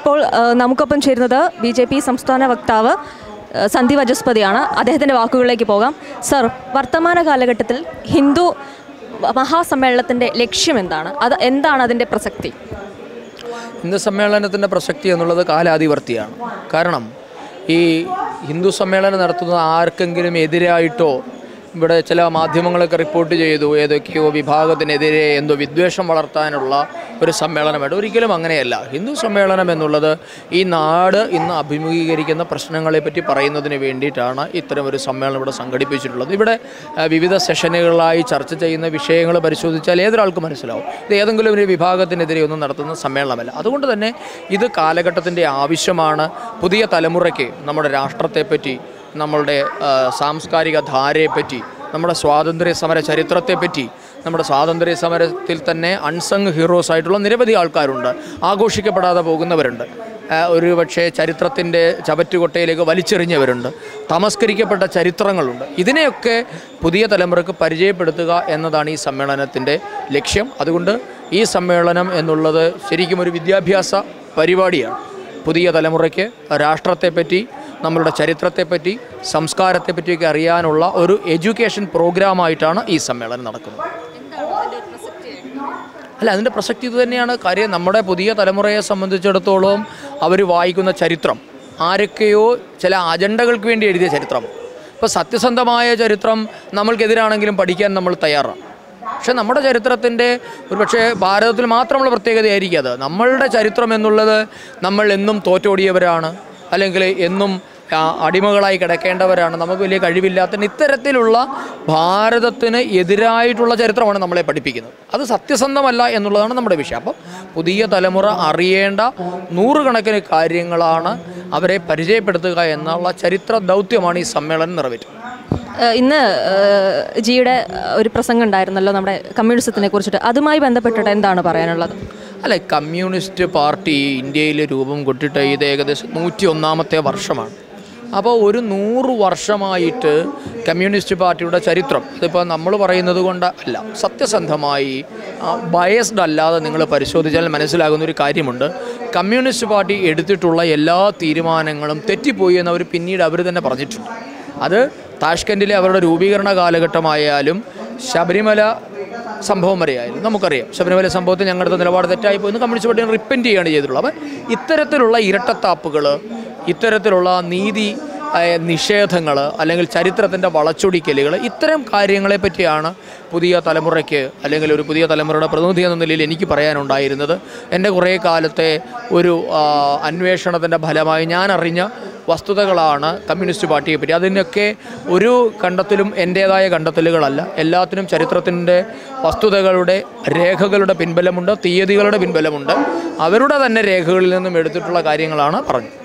ഇപ്പോൾ ആ, നമുക്കൊപ്പം ചേരുന്നത് ബി ജെ പി സംസ്ഥാന വക്താവ് ആ, സന്ദീപ് വജസ്പതിയാണ് അദ്ദേഹത്തിൻ്റെ വാക്കുകളിലേക്ക് പോകാം സർ വർത്തമാന കാലഘട്ടത്തിൽ ഹിന്ദു മഹാസമ്മേളനത്തിൻ്റെ ലക്ഷ്യം എന്താണ് അത് എന്താണ് അതിൻ്റെ പ്രസക്തി ഹിന്ദു സമ്മേളനത്തിൻ്റെ പ്രസക്തി എന്നുള്ളത് കാലാതിവർത്തിയാണ് കാരണം ഈ ഹിന്ദു സമ്മേളനം നടത്തുന്നത് ആർക്കെങ്കിലും എതിരായിട്ടോ ഇവിടെ ചില മാധ്യമങ്ങളൊക്കെ റിപ്പോർട്ട് ചെയ്തു ഏതൊക്കെയോ വിഭാഗത്തിനെതിരെ എന്തോ വിദ്വേഷം വളർത്താനുള്ള ഒരു സമ്മേളനമായിട്ട് ഒരിക്കലും അങ്ങനെയല്ല ഹിന്ദു സമ്മേളനം എന്നുള്ളത് ഈ നാട് ഇന്ന് അഭിമുഖീകരിക്കുന്ന പ്രശ്നങ്ങളെപ്പറ്റി പറയുന്നതിന് വേണ്ടിയിട്ടാണ് ഇത്തരം ഒരു സമ്മേളനം ഇവിടെ സംഘടിപ്പിച്ചിട്ടുള്ളത് ഇവിടെ ആ, വിവിധ സെഷനുകളായി ചർച്ച ചെയ്യുന്ന വിഷയങ്ങൾ പരിശോധിച്ചാൽ ഏതൊരാൾക്കും മനസ്സിലാവും ഇത് ഏതെങ്കിലും ഒരു വിഭാഗത്തിനെതിരെ ഒന്നും നടത്തുന്ന സമ്മേളനമല്ല അതുകൊണ്ട് തന്നെ ഇത് കാലഘട്ടത്തിൻ്റെ ആവശ്യമാണ് പുതിയ തലമുറയ്ക്ക് നമ്മുടെ രാഷ്ട്രത്തെപ്പറ്റി നമ്മളുടെ ആ, സാംസ്കാരിക ധാരയെപ്പറ്റി നമ്മുടെ സ്വാതന്ത്ര്യ സമര ചരിത്രത്തെപ്പറ്റി നമ്മുടെ സ്വാതന്ത്ര്യ സമരത്തിൽ തന്നെ അൺസങ് ഹീറോസ് ആയിട്ടുള്ള നിരവധി ആൾക്കാരുണ്ട് ആഘോഷിക്കപ്പെടാതെ പോകുന്നവരുണ്ട് ആ, ഒരു പക്ഷേ ചരിത്രത്തിൻ്റെ ചവറ്റുകൊട്ടയിലേക്ക് വലിച്ചെറിഞ്ഞവരുണ്ട് തമസ്കരിക്കപ്പെട്ട ചരിത്രങ്ങളുണ്ട് ഇതിനെയൊക്കെ പുതിയ തലമുറക്ക് പരിചയപ്പെടുത്തുക എന്നതാണ് ഈ സമ്മേളനത്തിൻ്റെ ലക്ഷ്യം അതുകൊണ്ട് ഈ സമ്മേളനം എന്നുള്ളത് ശരിക്കും ഒരു വിദ്യാഭ്യാസ പരിപാടിയാണ് പുതിയ തലമുറയ്ക്ക് രാഷ്ട്രത്തെപ്പറ്റി നമ്മളുടെ ചരിത്രത്തെപ്പറ്റി സംസ്കാരത്തെപ്പറ്റിയൊക്കെ അറിയാനുള്ള ഒരു എഡ്യൂക്കേഷൻ പ്രോഗ്രാമായിട്ടാണ് ഈ സമ്മേളനം നടക്കുന്നത് അല്ല അതിൻ്റെ പ്രസക്തി ഇത് തന്നെയാണ് കാര്യം നമ്മുടെ പുതിയ തലമുറയെ സംബന്ധിച്ചിടത്തോളം അവർ വായിക്കുന്ന ചരിത്രം ആരൊക്കെയോ ചില അജണ്ടകൾക്ക് വേണ്ടി എഴുതിയ ചരിത്രം ഇപ്പോൾ സത്യസന്ധമായ ചരിത്രം നമ്മൾക്കെതിരാണെങ്കിലും പഠിക്കാൻ നമ്മൾ തയ്യാറാണ് പക്ഷെ നമ്മുടെ ചരിത്രത്തിൻ്റെ ഒരുപക്ഷെ ഭാരതത്തിൽ മാത്രമുള്ള പ്രത്യേകതയായിരിക്കും അത് നമ്മളുടെ ചരിത്രം എന്നുള്ളത് നമ്മൾ എന്നും തോറ്റോടിയവരാണ് അല്ലെങ്കിൽ എന്നും ആ, അടിമകളായി കിടക്കേണ്ടവരാണ് നമുക്ക് വലിയ കഴിവില്ലാത്ത ഇത്തരത്തിലുള്ള ഭാരതത്തിന് എതിരായിട്ടുള്ള ചരിത്രമാണ് നമ്മളെ പഠിപ്പിക്കുന്നത് അത് സത്യസന്ധമല്ല എന്നുള്ളതാണ് നമ്മുടെ വിഷയം അപ്പം പുതിയ തലമുറ അറിയേണ്ട നൂറുകണക്കിന് കാര്യങ്ങളാണ് അവരെ പരിചയപ്പെടുത്തുക എന്നുള്ള ചരിത്ര ദൗത്യമാണ് ഈ സമ്മേളനം നിറവേറ്റുന്നത് ആ, ഇന്ന് ആ, ജിയുടെ ആ, ഒരു പ്രസംഗം ഉണ്ടായിരുന്നല്ലോ നമ്മുടെ കമ്മ്യൂണിസത്തിനെ കുറിച്ചിട്ട് അതുമായി ബന്ധപ്പെട്ടിട്ട് എന്താണ് പറയാനുള്ളത് അല്ല കമ്മ്യൂണിസ്റ്റ് പാർട്ടി ഇന്ത്യയിൽ രൂപം കൊണ്ടിട്ട് ഇത് ഏകദേശം നൂറ്റി ഒന്നാമത്തെ വർഷമാണ് അപ്പോൾ ഒരു നൂറ് വർഷമായിട്ട് കമ്മ്യൂണിസ്റ്റ് പാർട്ടിയുടെ ചരിത്രം ഇതിപ്പോൾ നമ്മൾ പറയുന്നത് കൊണ്ട് അല്ല സത്യസന്ധമായി ബയസ്ഡ് അല്ലാതെ നിങ്ങൾ പരിശോധിച്ചാൽ മനസ്സിലാകുന്ന ഒരു കാര്യമുണ്ട് കമ്മ്യൂണിസ്റ്റ് പാർട്ടി എടുത്തിട്ടുള്ള എല്ലാ തീരുമാനങ്ങളും തെറ്റിപ്പോയി എന്ന് അവർ പിന്നീട് അവർ തന്നെ പറഞ്ഞിട്ടുണ്ട് അത് താഷ്കൻഡിലെ അവരുടെ രൂപീകരണ കാലഘട്ടമായാലും ശബരിമല സംഭവം വരെയായാലും നമുക്കറിയാം ശബരിമല സംഭവത്തിൽ ഞങ്ങളുടെ നിലപാട് തെറ്റായി പോയെന്ന് കമ്മ്യൂണിസ്റ്റ് പാർട്ടി റിപ്പൻറ്റ് ചെയ്യുകയാണ് ചെയ്തിട്ടുള്ളത് അപ്പം ഇത്തരത്തിലുള്ള ഇരട്ടത്താപ്പുകൾ ഇത്തരത്തിലുള്ള നീതി നിഷേധങ്ങൾ അല്ലെങ്കിൽ ചരിത്രത്തിൻ്റെ വളച്ചൊടിക്കലുകൾ ഇത്തരം കാര്യങ്ങളെ പറ്റിയാണ് പുതിയ തലമുറയ്ക്ക് അല്ലെങ്കിൽ ഒരു പുതിയ തലമുറയുടെ പ്രതിനിധി എന്ന നിലയിൽ എനിക്ക് പറയാനുണ്ടായിരുന്നത് എൻ്റെ കുറേ കാലത്തെ ഒരു ആ, അന്വേഷണത്തിൻ്റെ ഫലമായി ഞാൻ അറിഞ്ഞ വസ്തുതകളാണ് കമ്മ്യൂണിസ്റ്റ് പാർട്ടിയെ പറ്റി അതിനൊക്കെ ഒരു കണ്ടെത്തലും എൻ്റേതായ കണ്ടെത്തലുകളല്ല എല്ലാത്തിനും ചരിത്രത്തിൻ്റെ വസ്തുതകളുടെ രേഖകളുടെ പിൻബലമുണ്ട് തീയതികളുടെ പിൻബലമുണ്ട് അവരുടെ തന്നെ രേഖകളിൽ നിന്നും എടുത്തിട്ടുള്ള കാര്യങ്ങളാണ് പറഞ്ഞത്